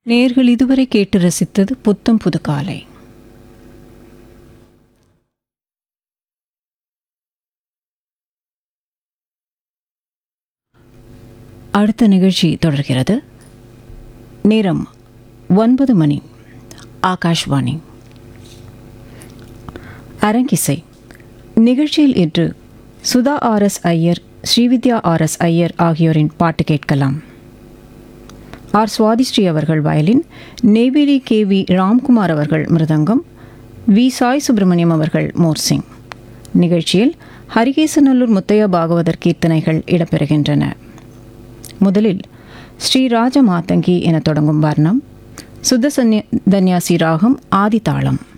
நேர்கள் இதுவரை கேட்டு ரசித்தது புத்தம் புது காலை அடுத்த நிகழ்ச்சி தொடர்கிறது நேரம் ஒன்பது மணி ஆகாஷ்வாணி அரங்கிசை நிகழ்ச்சியில் இன்று Sudha R S Iyer Srividya R S Iyer ஆகியோரின் பாட்டு கேட்கலாம் ஆர் சுவாதிஸ்ரீ அவர்கள் violin Neyveli K V Ramkumar அவர்கள் மிருதங்கம் வி சாய் சுப்பிரமணியம் அவர்கள் மோர்சிங் நிகழ்ச்சியில் ஹரிகேசநல்லூர் முத்தையா பாகவதர் கீர்த்தனைகள் இடம்பெறுகின்றன முதலில் ஸ்ரீ ராஜ மாதங்கி என தொடங்கும் வர்ணம் சுத்த சந்நிய தன்யாசி ராகம் ஆதிதாளம்